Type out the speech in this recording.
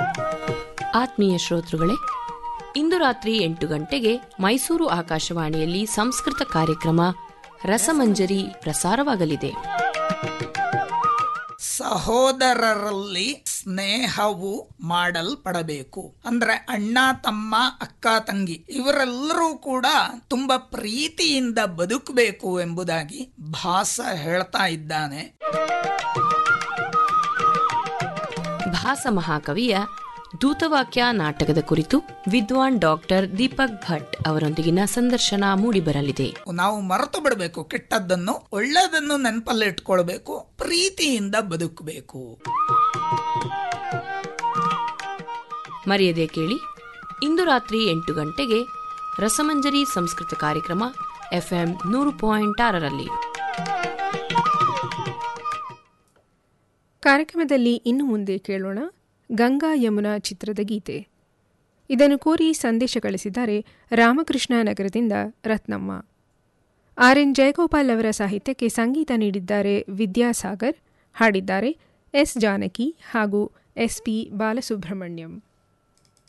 ಆತ್ಮೀಯ ಶ್ರೋತೃಗಳೇ ಇಂದು ರಾತ್ರಿ ಎಂಟು ಗಂಟೆಗೆ ಮೈಸೂರು ಆಕಾಶವಾಣಿಯಲ್ಲಿ ಸಂಸ್ಕೃತ ಕಾರ್ಯಕ್ರಮ ರಸಮಂಜರಿ ಪ್ರಸಾರವಾಗಲಿದೆ ಸಹೋದರರಲ್ಲಿ ಸ್ನೇಹವು ಮಾಡಲ್ಪಡಬೇಕು ಅಂದ್ರೆ ಅಣ್ಣ ತಮ್ಮ ಅಕ್ಕ ತಂಗಿ ಇವರೆಲ್ಲರೂ ಕೂಡ ತುಂಬಾ ಪ್ರೀತಿಯಿಂದ ಬದುಕಬೇಕು ಎಂಬುದಾಗಿ ಭಾಸ ಹೇಳ್ತಾ ಇದ್ದಾನೆ ಭಾಸ ಮಹಾಕವಿಯ ದೂತವಾಕ್ಯ ನಾಟಕದ ಕುರಿತು ವಿದ್ವಾನ್ ಡಾಕ್ಟರ್ ದೀಪಕ್ ಭಟ್ ಅವರೊಂದಿಗಿನ ಸಂದರ್ಶನ ಮೂಡಿಬರಲಿದೆ ನಾವು ಮರೆತು ಬಿಡಬೇಕು ಕೆಟ್ಟದ್ದನ್ನು ಒಳ್ಳೆಯದನ್ನು ನೆನಪಲ್ಲಿ ಇಟ್ಕೊಳ್ಬೇಕು ಪ್ರೀತಿಯಿಂದ ಬದುಕಬೇಕು ಮರೆಯದೆ ಕೇಳಿ ಇಂದು ರಾತ್ರಿ ಎಂಟು ಗಂಟೆಗೆ ರಸಮಂಜರಿ ಸಂಸ್ಕೃತ ಕಾರ್ಯಕ್ರಮ ಎಫ್ಎಂ ನೂರು ಪಾಯಿಂಟ್ ಆರರಲ್ಲಿ ಕಾರ್ಯಕ್ರಮದಲ್ಲಿ ಇನ್ನು ಮುಂದೆ ಕೇಳೋಣ ಗಂಗಾ ಯಮುನಾ ಚಿತ್ರದ ಗೀತೆ ಇದನ್ನು ಕೋರಿ ಸಂದೇಶ ಕಳಿಸಿದ್ದಾರೆ ರಾಮಕೃಷ್ಣ ನಗರದಿಂದ ರತ್ನಮ್ಮ ಆರ್ ಎನ್ ಜಯಗೋಪಾಲ್ ಅವರ ಸಾಹಿತ್ಯಕ್ಕೆ ಸಂಗೀತ ನೀಡಿದ್ದಾರೆ ವಿದ್ಯಾಸಾಗರ್ ಹಾಡಿದ್ದಾರೆ ಎಸ್ ಜಾನಕಿ ಹಾಗೂ ಎಸ್ ಪಿ ಬಾಲಸುಬ್ರಹ್ಮಣ್ಯಂ